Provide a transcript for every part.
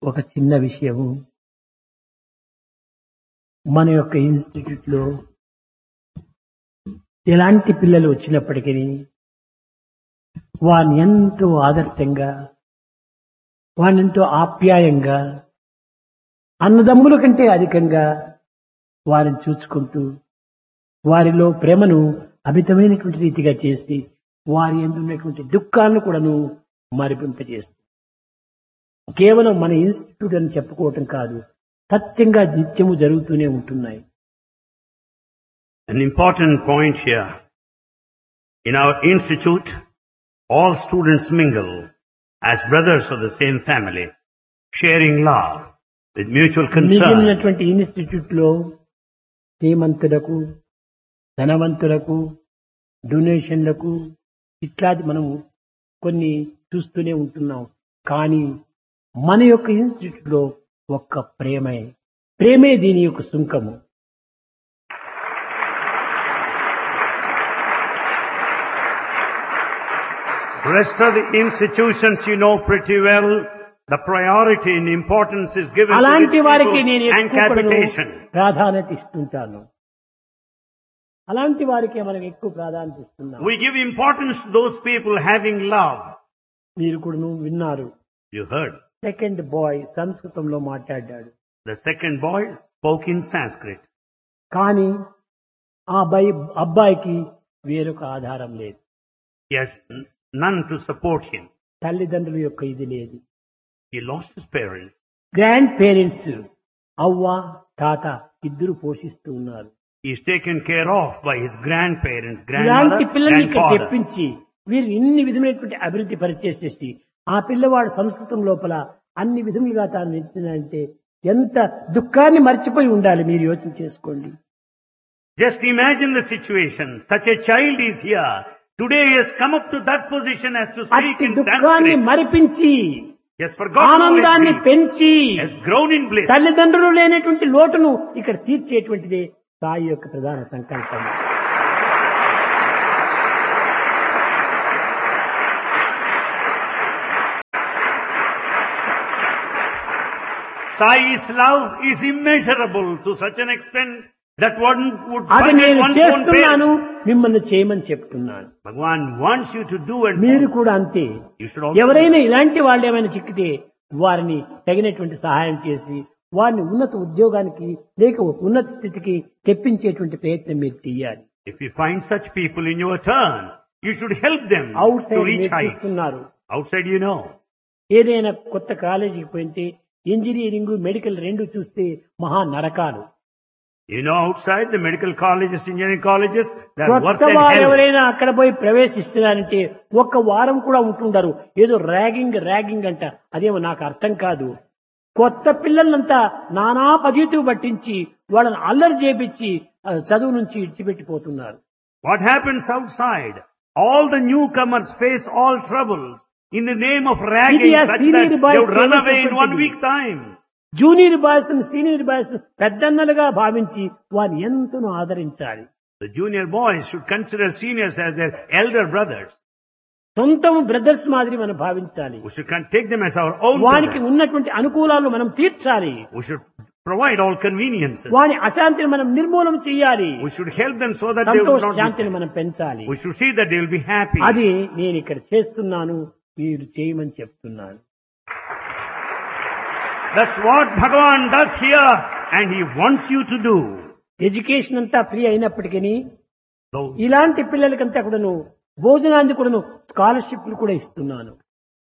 ఒక చిన్న విషయము మన యొక్క ఇన్స్టిట్యూట్ లో ఎలాంటి పిల్లలు వచ్చినప్పటికీ వారిని ఎంతో ఆదర్శంగా వారిని ఎంతో ఆప్యాయంగా అన్నదమ్ముల కంటే అధికంగా వారిని చూసుకుంటూ వారిలో ప్రేమను అమితమైనటువంటి రీతిగా చేసి వారి ఎందున్నటువంటి దుఃఖాలను కూడాను మరిపింపజేస్తుంది కేవలం మన ఇన్స్టిట్యూట్ అని చెప్పుకోవటం కాదు సత్యంగా నిత్యము జరుగుతూనే ఉంటున్నాయి An important point here. In our institute, all students mingle as brothers of the same family, sharing love with mutual concern. మిగిలినటువంటి ఇన్స్టిట్యూట్ లో శ్రీమంతులకు ధనవంతులకు డొనేషన్లకు ఇట్లాంటి మనం కొన్ని చూస్తూనే ఉంటున్నాం కానీ మన యొక్క ఇన్స్టిట్యూట్ లో ఒక్క ప్రేమే ప్రేమే దీని యొక్క సుంకము Rest of the institutions you know pretty well. The priority and importance is given to అలాంటి rich వారికి people నేను and ఎక్కువ కూడాను capitation. ప్రాధాన్యత ఇస్తుంటాను అలాంటి వారికి మనం ఎక్కువ ప్రాధాన్యత ఇస్తున్నాం We give importance to those people having love. మీరు కూడా విన్నారు You heard. సెకండ్ బాయ్ సంస్కృతంలో మాట్లాడాడు The second boy spoke in Sanskrit. కానీ ఆ అబ్బాయి అబ్బాయికి వేరొక ఆధారం లేదు He has n- none to support him. తల్లిదండ్రుల యొక్క ఇది లేదు He lost his parents. Grandparents అవ్వ తాత ఇద్దరు పోషిస్తూ ఉన్నారు He is taken care of by his grandparents, ఇలాంటి grandmother, పిల్లల్ని ఇక్కడ grandfather. తెప్పించి వీరు ఇన్ని విధమైనటువంటి అభివృద్ధి పరిచేసేసి ఆ పిల్లవాడు సంస్కృతం లోపల అన్ని విధములుగా తాను నిలిచినంటే ఎంత దుఃఖాన్ని మర్చిపోయి ఉండాలి మీరు యోచన చేసుకోండి Just imagine the situation. Such a child is here. Today he has come up to that position as to speak అట్టి in దుఃఖాన్ని Sanskrit. మరిపించి He has forgotten all his ఆనందాన్ని grief. పెంచి He has grown in bliss. తల్లిదండ్రులు లేనటువంటి లోటును ఇక్కడ తీర్చేటువంటిదే సాయి యొక్క ప్రధాన సంకల్పం Sai's love is immeasurable to such an extent that one would అది forget నేను one's own చేస్తున్నాను parents. మిమ్మల్ని చేయమని చెప్తున్నాను Bhagwan wants you to do and మీరు కూడా అంతే you should also ఎవరైనా ఇలాంటి వాళ్ళు ఏమైనా చిక్కితే వారిని తగినటువంటి సహాయం చేసి వారిని ఉన్నత ఉద్యోగానికి లేక ఉన్నత స్థితికి తెప్పించేటువంటి ప్రయత్నం మీరు చెయ్యాలి If you find such people in your turn, you should help them out to side reach మీరు heights. చూస్తున్నారు Outside you know. ఏదైనా కొత్త కాలేజీకి పోయింటే ఇంజనీరింగ్ మెడికల్ రెండు చూస్తే మహా నరకాలు You know outside the medical colleges, engineering colleges, they are worse కొత్త than వారు hell. ఎవరైనా అక్కడ పోయి ప్రవేశిస్తున్నారంటే ఒక్క వారం కూడా ఉంటుండరు ఏదో ర్యాగింగ్ ర్యాగింగ్ అంట అదేమో నాకు అర్థం కాదు కొత్త పిల్లలంతా నానా పద్ధతి పట్టించి వాళ్ళని అల్లరి చేపించి ఆ, చదువు నుంచి ఇడిచిపెట్టిపోతున్నారు What happens outside? All the newcomers face all troubles in the name of ragging ఇది ఆ such senior that boys they would run away in one చేసేటువంటిది. week time. Junior boys senior boys పెద్దన్నలుగా భావించి వారిని ఎంతనో ఆదరించాలి The junior boys should consider seniors as their elder brothers. సొంతం brothers మాదిరి మనం భావించాలి We should con- take them as our own వానికి brothers. ఉన్నటువంటి అనుకూలాలు మనం తీర్చాలి We should provide all conveniences. వాని అశాంతిని మనం నిర్మూలన చేయాలి We should help them so that they will సంతోష not be శాంతిని sad. మనం పెంచాలి We should see that they will be happy. అది నేను ఇక్కడ చేస్తున్నాను మీరు చేయమని చెప్తున్నాను That's what Bhagavan does here and he wants you to do. Education అంతా ఫ్రీ అయినప్పటికీ So, ఇలాంటి పిల్లలకంతా కూడాను భోజనానికి కూడాను స్కాలర్షిప్లు కూడా ఇస్తున్నాను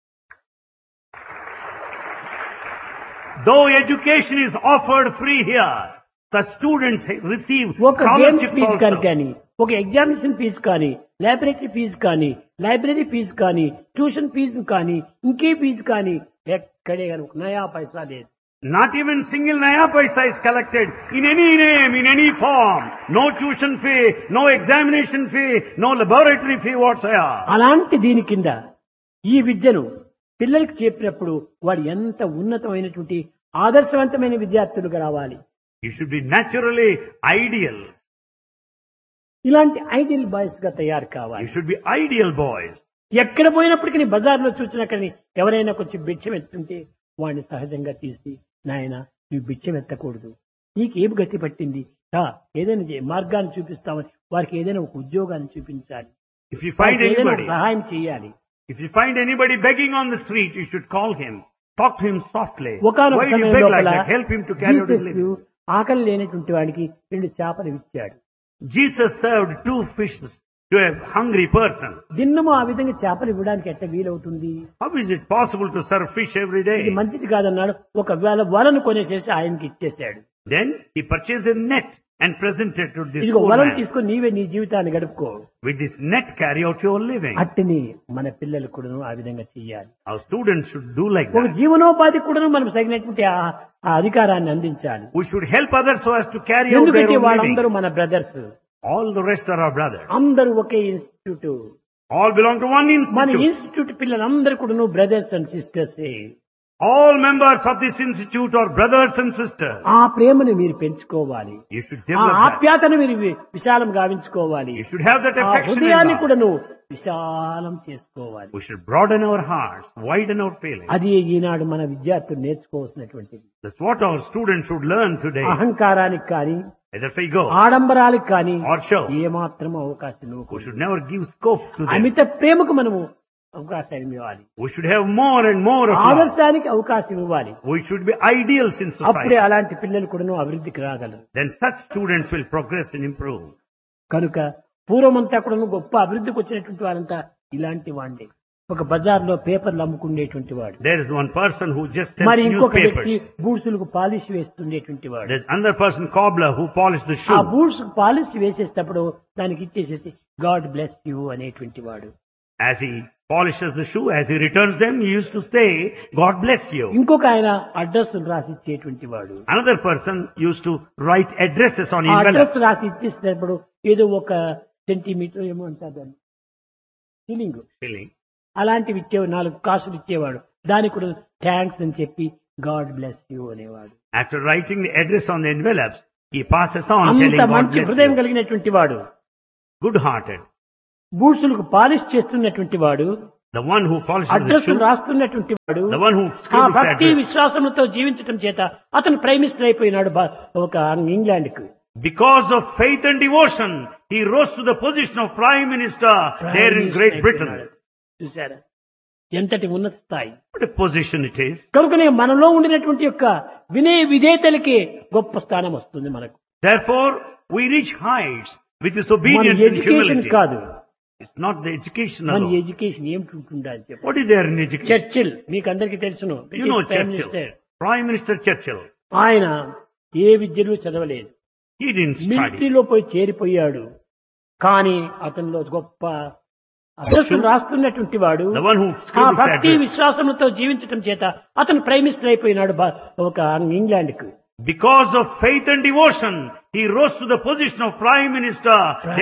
though education is offered free here, the students receive ఒక గేమ్స్ scholarships ఫీజు కానీ also. కానీ ఒక ఎగ్జామినేషన్ ఫీజు కానీ లైబ్రరీ ఫీజు కానీ లైబ్రరీ ఫీజు కానీ ట్యూషన్ ఫీజు కానీ ఇంకే ఫీజు కానీ ఎక్కడే కానీ ఒక నయా పైసా లేదు Not even single naya paisa is collected in any name, in any form. No tuition fee, no examination fee, no laboratory fee whatsoever. అలాంటి దీని కింద ఈ విద్యను పిల్లలకి చెప్పినప్పుడు వాడు ఎంత ఉన్నతమైనటువంటి ఆదర్శవంతమైన విద్యార్థులుగా రావాలి You should be naturally ideal. ఇలాంటి ఐడియల్ బాయ్స్ గా తయారు You కావాలి should be ideal boys. ఎక్కడ పోయినప్పటికీ బజార్లో చూసినా కానీ ఎవరైనా కొంచెం భిక్షం ఎత్తుంటే వాడిని సహజంగా తీసి నాయన నువ్వు బిచ్చం ఎత్తకూడదు నీకేం గతి పట్టింది రా ఏదైనా చే- మార్గాన్ని చూపిస్తామని వారికి ఏదైనా ఒక ఉద్యోగాన్ని చూపించాలి If you find వారికి ఏదైనా ఒక anybody, సహాయం చేయాలి if you find anybody begging on the street, you should call him. Talk to him softly. ఒకనొక Why do you సమయం beg like లోపల that? Help him to carry out his Jesus living. ఆకలి లేనటువంటి వాడికి రెండు చేపలు ఇచ్చాడు Jesus served two fishes to a hungry person. దిన్నము ఆ విధంగా చేపలు ఇవ్వడానికి ఎట్ట వీలవుతుంది How is it possible to serve fish every ఇది day? మంచిది కాదన్నాడు ఒకవేళ వలను కొనేసేసి ఆయనకి ఇచ్చేశాడు Then he purchased a net and presented to this ఇదిగో poor వలను man. తీసుకొని నీవే నీ జీవితాన్ని గడుపుకో With this net, carry out your living. అట్టిని మన పిల్లలు కూడా ఆ విధంగా చెయ్యాలి Our students should do like ఒక that. జీవనోపాధి కూడా మనం తగినటువంటి ఆ- ఆ అధికారాన్ని అందించాలి We should help others so as to carry out their ఎందుకంటే own living. వాళ్ళందరూ మన brothers All the rest are our brothers. అందరూ ఒకే institute All belong to one మన institute. ఇన్స్టిట్యూట్ పిల్లలందరూ కూడా brothers and sisters All members of this institute are brothers and sisters. ఆ ప్రేమను మీరు పెంచుకోవాలి You should ఆ develop that. ఆప్యాతను మీరు వి- విశాలం గావించుకోవాలి You should have that ఆ affection in హృదయాన్ని love. కూడాను విశాలం చేసుకోవాలి We should broaden our hearts, widen our feelings. అది ఈనాడు మన విద్యార్థులు నేర్చుకోవాల్సినటువంటిది That's what our students should learn today. అహంకారానికి కానీ Either we go ఆడంబరాలకు కానీ or show. ఏమాత్రం అవకాశం We ఇవ్వకూడదు should never give scope to them. అమిత ప్రేమకు మనము అవకాశం ఇవ్వాలి We should have more and more of love. ఆదర్శానికి అవకాశం ఇవ్వాలి We should be ideals in అప్పుడే society. అలాంటి పిల్లలు కూడాను అభివృద్ధికి రాగలరు Then such students will progress and improve. కనుక పూర్వమంతా కూడాను గొప్ప అభివృద్ధికి వచ్చినటువంటి వారంతా ఇలాంటి వాండే ఒక బజార్లో పేపర్లు అమ్ముకునేటువంటి వాడు There is one person who just sells మరి ఇంకొక వ్యక్తి newspapers. బూట్సులకు పాలిష్ వేస్తుండేటువంటి వాడు There's another person, cobbler, who polished the ఆ shoe. బూట్స్ పాలిష్ వేసేటప్పుడు దానికి ఇచ్చేసేసి గాడ్ బ్లెస్ యూ అనేటువంటి వాడు As he polishes the shoe, as he returns them, he used to say, God bless you. ఇంకొక ఆయన address రాసి ఇచ్చేటువంటి వాడు Another person used to write addresses on ఆ envelopes. అడ్రస్ రాసి ఇచ్చేసినప్పుడు ఏదో ఒక సెంటీమీటర్ ఏమో అంటారు దాన్ని ఫీలింగ్ Filling. అలాంటివి ఇచ్చేవాడు నాలుగు కాసులు ఇచ్చేవాడు దానికి కూడా థ్యాంక్స్ అని చెప్పి గాడ్ బ్లెస్ యూ అనేవాడు After writing the address on the envelopes, he passes on telling అంత God మంచి bless హృదయం you. కలిగినటువంటి వాడు Good-hearted. బూట్సులకు పాలిష్ చేస్తున్నటువంటి వాడు The one who polishes the address shoe. రాస్తున్నటువంటి వాడు The one who ఆ scribbles the భక్తి address. విశ్వాసంతో జీవించటం చేత అతను ప్రైమ్ మినిస్టర్ అయిపోయినాడు బా- ఒక ఇంగ్లాండ్ కు Because of faith and devotion, he rose to the position of Prime Minister there in Great Britain. చూసారా ఎంతటి ఉన్నత స్థాయి What a position it is. కనుకనే మనలో ఉండినటువంటి యొక్క వినయ విధేయతలకి గొప్ప స్థానం వస్తుంది మనకు Therefore, we reach heights with this మన obedience and ఎడ్యుకేషన్ humility. కాదు It's not the education మన alone. ఎడ్యుకేషన్ ఏమిటి ఉంటుందా అని చెప్పి What is there in education? Churchill మీకు అందరికీ తెలుసును You know British Prime Churchill. Minister. Prime Minister Churchill. ఆయన ఏ విద్యలు చదవలేదు He didn't study. మిలిటరీలో పోయి చేరిపోయాడు కానీ అతనిలో గొప్ప అదృష్టం రాస్తున్నటువంటి వాడు The one who ఆ scribbles భక్తి address. విశ్వాసంతో జీవించటం చేత అతను ప్రైమ్ మినిస్టర్ అయిపోయినాడు బా- ఒక ఇంగ్లాండ్ కు Because of faith and devotion, he rose to the position of Prime Minister